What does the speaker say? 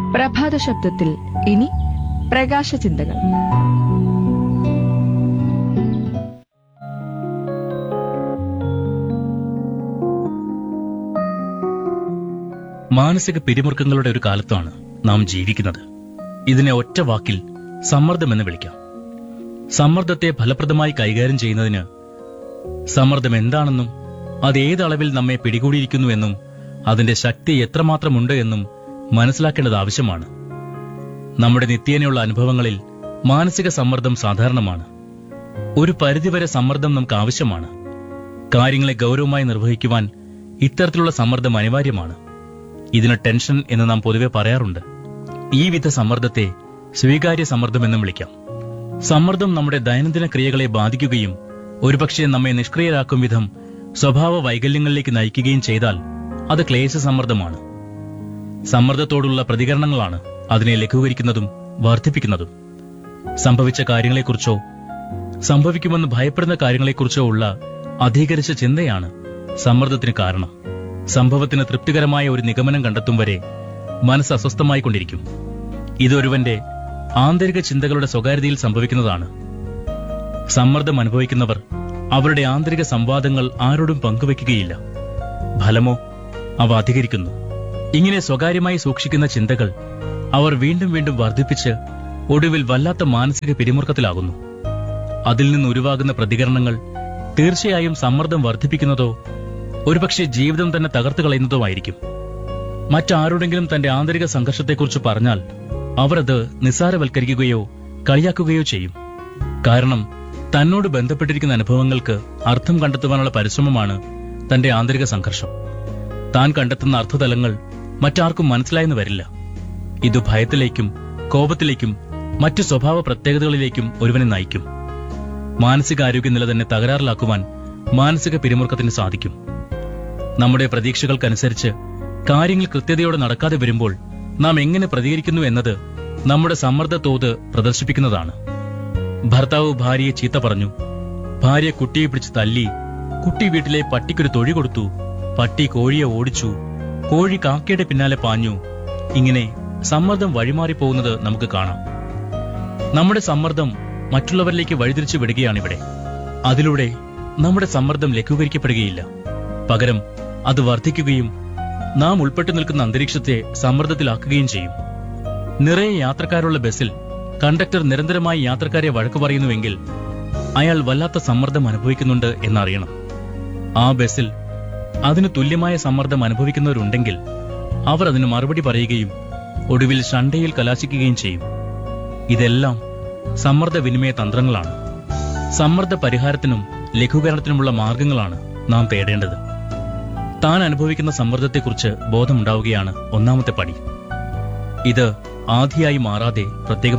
പ്രഭാത ശബ്ദത്തിൽ ഇനി പ്രകാശ ചിന്തകൾ മാനസിക പിരിമുറുക്കങ്ങളുടെ ഒരു കാലത്താണ് നാം ജീവിക്കുന്നത് ഇതിനെ ഒറ്റ വാക്കിൽ സമ്മർദ്ദമെന്ന് വിളിക്കാം സമ്മർദ്ദത്തെ ഫലപ്രദമായി കൈകാര്യം ചെയ്യുന്നതിന് സമ്മർദ്ദം എന്താണെന്നും അത് ഏത് അളവിൽ നമ്മെ പിടികൂടിയിരിക്കുന്നുവെന്നും അതിന്റെ ശക്തി എത്രമാത്രമുണ്ട് എന്നും മനസ്സിലാക്കേണ്ടത് ആവശ്യമാണ് നമ്മുടെ നിത്യേനയുള്ള അനുഭവങ്ങളിൽ മാനസിക സമ്മർദ്ദം സാധാരണമാണ് ഒരു പരിധിവരെ സമ്മർദ്ദം നമുക്ക് ആവശ്യമാണ് കാര്യങ്ങളെ ഗൗരവമായി നിർവഹിക്കുവാൻ ഇത്തരത്തിലുള്ള സമ്മർദ്ദം അനിവാര്യമാണ് ഇതിന് ടെൻഷൻ എന്ന് നാം പൊതുവെ പറയാറുണ്ട് ഈ വിധ സമ്മർദ്ദത്തെ സ്വീകാര്യ സമ്മർദ്ദം എന്നും വിളിക്കാം സമ്മർദ്ദം നമ്മുടെ ദൈനംദിന ക്രിയകളെ ബാധിക്കുകയും ഒരുപക്ഷെ നമ്മെ നിഷ്ക്രിയരാക്കും വിധം സ്വഭാവ വൈകല്യങ്ങളിലേക്ക് നയിക്കുകയും ചെയ്താൽ അത് ക്ലേശ സമ്മർദ്ദമാണ് സമ്മർദ്ദത്തോടുള്ള പ്രതികരണങ്ങളാണ് അതിനെ ലഘൂകരിക്കുന്നതും വർദ്ധിപ്പിക്കുന്നതും സംഭവിച്ച കാര്യങ്ങളെക്കുറിച്ചോ സംഭവിക്കുമെന്ന് ഭയപ്പെടുന്ന കാര്യങ്ങളെക്കുറിച്ചോ ഉള്ള അധികരിച്ച ചിന്തയാണ് സമ്മർദ്ദത്തിന് കാരണം സംഭവത്തിന് തൃപ്തികരമായ ഒരു നിഗമനം കണ്ടെത്തും വരെ മനസ്സ് അസ്വസ്ഥമായിക്കൊണ്ടിരിക്കും ഇതൊരുവന്റെ ആന്തരിക ചിന്തകളുടെ സ്വകാര്യതയിൽ സംഭവിക്കുന്നതാണ് സമ്മർദ്ദം അനുഭവിക്കുന്നവർ അവരുടെ ആന്തരിക സംവാദങ്ങൾ ആരോടും പങ്കുവെക്കുകയില്ല ഫലമോ അവ അധികരിക്കുന്നു ഇങ്ങനെ സ്വകാര്യമായി സൂക്ഷിക്കുന്ന ചിന്തകൾ അവർ വീണ്ടും വീണ്ടും വർദ്ധിപ്പിച്ച് ഒടുവിൽ വല്ലാത്ത മാനസിക പിരിമുറുക്കത്തിലാകുന്നു അതിൽ നിന്ന് ഉരുവാകുന്ന പ്രതികരണങ്ങൾ തീർച്ചയായും സമ്മർദ്ദം വർദ്ധിപ്പിക്കുന്നതോ ഒരുപക്ഷെ ജീവിതം തന്നെ തകർത്തു കളയുന്നതോ ആയിരിക്കും മറ്റാരോടെങ്കിലും തന്റെ ആന്തരിക സംഘർഷത്തെക്കുറിച്ച് പറഞ്ഞാൽ അവർ അത് നിസ്സാരവൽക്കരിക്കുകയോ കളിയാക്കുകയോ ചെയ്യും കാരണം തന്നോട് ബന്ധപ്പെട്ടിരിക്കുന്ന അനുഭവങ്ങൾക്ക് അർത്ഥം കണ്ടെത്തുവാനുള്ള പരിശ്രമമാണ് തന്റെ ആന്തരിക സംഘർഷം താൻ കണ്ടെത്തുന്ന അർത്ഥതലങ്ങൾ മറ്റാർക്കും മനസ്സിലായെന്ന് വരില്ല ഇത് ഭയത്തിലേക്കും കോപത്തിലേക്കും മറ്റു സ്വഭാവ പ്രത്യേകതകളിലേക്കും ഒരുവനെ നയിക്കും മാനസികാരോഗ്യ നില തന്നെ തകരാറിലാക്കുവാൻ മാനസിക പിരിമുറുക്കത്തിന് സാധിക്കും നമ്മുടെ പ്രതീക്ഷകൾക്കനുസരിച്ച് കാര്യങ്ങൾ കൃത്യതയോടെ നടക്കാതെ വരുമ്പോൾ നാം എങ്ങനെ പ്രതികരിക്കുന്നു എന്നത് നമ്മുടെ സമ്മർദ്ദ തോത് പ്രദർശിപ്പിക്കുന്നതാണ് ഭർത്താവ് ഭാര്യയെ ചീത്ത പറഞ്ഞു ഭാര്യ കുട്ടിയെ പിടിച്ച് തല്ലി കുട്ടി വീട്ടിലെ പട്ടിക്കൊരു തൊഴി കൊടുത്തു പട്ടി കോഴിയെ ഓടിച്ചു കോഴി കാക്കയുടെ പിന്നാലെ പാഞ്ഞു ഇങ്ങനെ സമ്മർദ്ദം വഴിമാറിപ്പോകുന്നത് നമുക്ക് കാണാം നമ്മുടെ സമ്മർദ്ദം മറ്റുള്ളവരിലേക്ക് വഴിതിരിച്ചു വിടുകയാണിവിടെ അതിലൂടെ നമ്മുടെ സമ്മർദ്ദം ലഘൂകരിക്കപ്പെടുകയില്ല പകരം അത് വർദ്ധിക്കുകയും നാം ഉൾപ്പെട്ടു നിൽക്കുന്ന അന്തരീക്ഷത്തെ സമ്മർദ്ദത്തിലാക്കുകയും ചെയ്യും നിറയെ യാത്രക്കാരുള്ള ബസ്സിൽ കണ്ടക്ടർ നിരന്തരമായി യാത്രക്കാരെ വഴക്കു പറയുന്നുവെങ്കിൽ അയാൾ വല്ലാത്ത സമ്മർദ്ദം അനുഭവിക്കുന്നുണ്ട് എന്നറിയണം ആ ബസ്സിൽ അതിന് തുല്യമായ സമ്മർദ്ദം അനുഭവിക്കുന്നവരുണ്ടെങ്കിൽ അവർ അതിന് മറുപടി പറയുകയും ഒടുവിൽ ഷണ്ടയിൽ കലാശിക്കുകയും ചെയ്യും ഇതെല്ലാം സമ്മർദ്ദ വിനിമയ തന്ത്രങ്ങളാണ് സമ്മർദ്ദ പരിഹാരത്തിനും ലഘൂകരണത്തിനുമുള്ള മാർഗങ്ങളാണ് നാം തേടേണ്ടത് താൻ അനുഭവിക്കുന്ന സമ്മർദ്ദത്തെക്കുറിച്ച് ബോധമുണ്ടാവുകയാണ് ഒന്നാമത്തെ പടി ഇത് ആധിയായി മാറാതെ പ്രത്യേകം